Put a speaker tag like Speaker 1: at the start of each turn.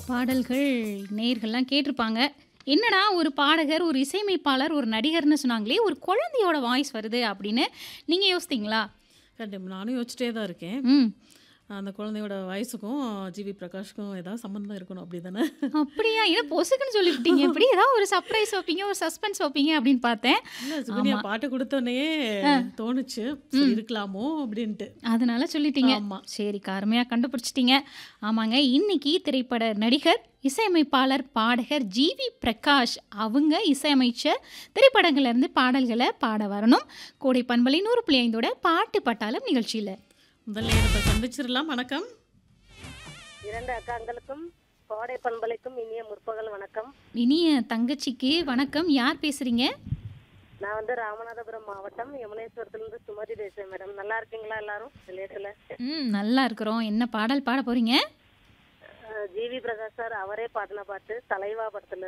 Speaker 1: பாடல்கள் நேயர்கள்லாம் கேட்டிருப்பாங்க. என்னடா ஒரு பாடகர், ஒரு இசையமைப்பாளர், ஒரு நடிகர்ன்னு சொன்னாங்களே, ஒரு குழந்தையோட வாய்ஸ் வருது அப்படின்னு நீங்க யோசித்தீங்களா?
Speaker 2: கண்டிப்பா. நானும் யோசிச்சிட்டே தான் இருக்கேன்.
Speaker 1: ம்.
Speaker 2: அந்த குழந்தையோட வயசுக்கும், ஜிவி பிரகாஷ்க்கும் ஏதாவது சம்மந்தம் இருக்கணும் அப்படிதானே?
Speaker 1: அப்படியா? ஏன்னா பொசுக்குன்னு சொல்லிவிட்டீங்க. எப்படி ஏதாவது ஒரு சர்ப்ரைஸ் வைப்பீங்க, ஒரு சஸ்பென்ஸ் வைப்பீங்க அப்படின்னு பார்த்தேன்.
Speaker 2: இல்ல சுகன்யா
Speaker 1: ஆமா.
Speaker 2: பாட்டு குடுத்தோனயே
Speaker 1: ஆ.
Speaker 2: தோணுச்சு. சரி
Speaker 1: ம்.
Speaker 2: இருக்கலாமோ அப்படின்ட்டு.
Speaker 1: அதனால சொல்லிட்டீங்க.
Speaker 2: ஆமா.
Speaker 1: சரி அருமையா கண்டுபிடிச்சிட்டீங்க. ஆமாங்க. இன்னைக்கு திரைப்பட நடிகர், இசையமைப்பாளர், பாடகர் ஜிவி பிரகாஷ் அவங்க இசையமைச்ச திரைப்படங்கள்ல இருந்து பாடல்கள பாட வரணும். கோடை பண்பலை 100.5 ஓட பாட்டு பட்டாளம் நிகழ்ச்சியில.
Speaker 2: முதல் நேரத்தை சந்திச்சிடலாம். வணக்கம்.
Speaker 3: இரண்டு அக்காங்களுக்கும் கோடை பண்பலைக்கும் இனிய முற்பகல் வணக்கம்
Speaker 1: இனிய தங்கச்சிக்கு வணக்கம். யார் பேசுறீங்க?
Speaker 3: நான் வந்து ராமநாதபுரம் மாவட்டம் யமுனேஸ்வரத்திலிருந்து சுமதி பேசுறேன் மேடம் நல்லா இருக்கீங்களா எல்லாரும் நிலையத்துல
Speaker 1: ம் நல்லா இருக்கிறோம். என்ன பாடல் பாட போறீங்க?
Speaker 3: ஜிவி பிரகாஷ் சார் அவரே பாடின பாட்டு தலைவா படத்துல